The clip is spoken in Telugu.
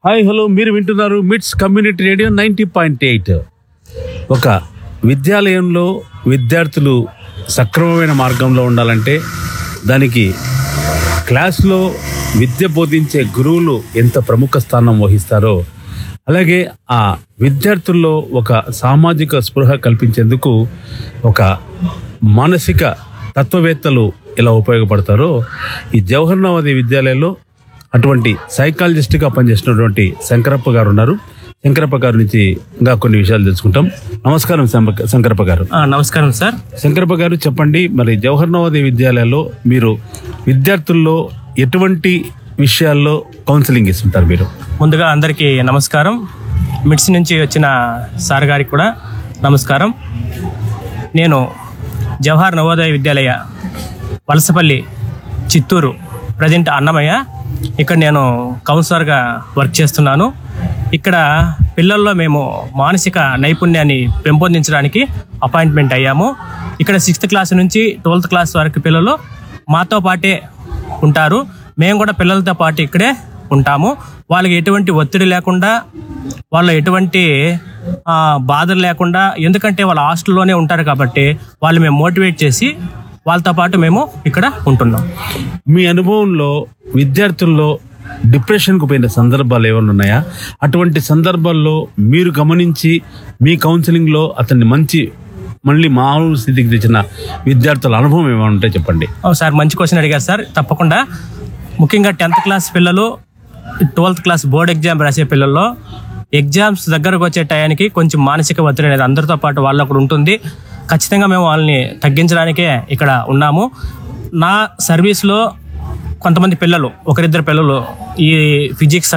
హాయ్ హలో మీరు వింటున్నారు MITS community radio ninety point eight ఒక విద్యాలయంలో విద్యార్థులు సక్రమమైన మార్గంలో ఉండాలంటే దానికి క్లాస్లో విద్య బోధించే గురువులు ఎంత ప్రముఖ స్థానం వహిస్తారో అలాగే ఆ విద్యార్థుల్లో ఒక సామాజిక స్పృహ కల్పించేందుకు ఒక మానసిక తత్వవేత్తలు ఎలా ఉపయోగపడతారో ఈ జవహర్ నవోదయ విద్యాలయంలో అటువంటి సైకాలజిస్ట్గా పనిచేసినటువంటి శంకరప్ప గారు ఉన్నారు శంకరప్ప గారి నుంచి ఇంకా కొన్ని విషయాలు తెలుసుకుంటాం నమస్కారం శంప- శంకరప్ప గారు ఆ, నమస్కారం సార్ శంకరప్ప గారు చెప్పండి మరి జవహర్ నవోదయ విద్యాలయాల్లో మీరు విద్యార్థుల్లో ఎటువంటి విషయాల్లో కౌన్సిలింగ్ ఇస్తుంటారు మీరు ముందుగా అందరికీ నమస్కారం మిడ్స్ నుంచి వచ్చిన సార్ గారికి కూడా నమస్కారం నేను జవహర్ నవోదయ విద్యాలయ వలసపల్లి చిత్తూరు ప్రజెంట్ అన్నమయ్య ఇక్కడ నేను కౌన్సిలర్గా వర్క్ చేస్తున్నాను ఇక్కడ పిల్లల్లో మేము మానసిక నైపుణ్యాన్ని పెంపొందించడానికి అపాయింట్మెంట్ అయ్యాము ఇక్కడ సిక్స్త్ క్లాస్ నుంచి ట్వెల్త్ క్లాస్ వరకు పిల్లలు మాతో పాటే ఉంటారు మేము కూడా పిల్లలతో పాటు ఇక్కడే ఉంటాము వాళ్ళకి ఎటువంటి ఒత్తిడి లేకుండా వాళ్ళు ఎటువంటి ఆ, బాధలు లేకుండా ఎందుకంటే వాళ్ళ హాస్టల్లోనే ఉంటారు కాబట్టి వాళ్ళు మేము మోటివేట్ చేసి వాళ్ళతో పాటు మేము ఇక్కడ ఉంటున్నాం మీ అనుభవంలో విద్యార్థుల్లో డిప్రెషన్కు పోయిన సందర్భాలు ఏమైనా ఉన్నాయా అటువంటి సందర్భాల్లో మీరు గమనించి మీ కౌన్సిలింగ్లో అతన్ని మంచి మళ్ళీ మామూలు స్థితికి తెచ్చిన విద్యార్థుల అనుభవం ఏమైనా ఉంటే చెప్పండి ఓ సార్ మంచి క్వశ్చన్ అడిగారు సార్ తప్పకుండా ముఖ్యంగా టెన్త్ క్లాస్ పిల్లలు ట్వెల్త్ క్లాస్ బోర్డ్ ఎగ్జామ్ రాసే పిల్లల్లో ఎగ్జామ్స్ దగ్గరకు వచ్చే టయానికి కొంచెం మానసిక ఒత్తిడి అనేది అందరితో పాటు వాళ్ళకు కూడా ఉంటుంది ఖచ్చితంగా మేము వాళ్ళని తగ్గించడానికే ఇక్కడ ఉన్నాము నా సర్వీస్లో కొంతమంది పిల్లలు ఒకరిద్దరు పిల్లలు ఈ ఫిజిక్స్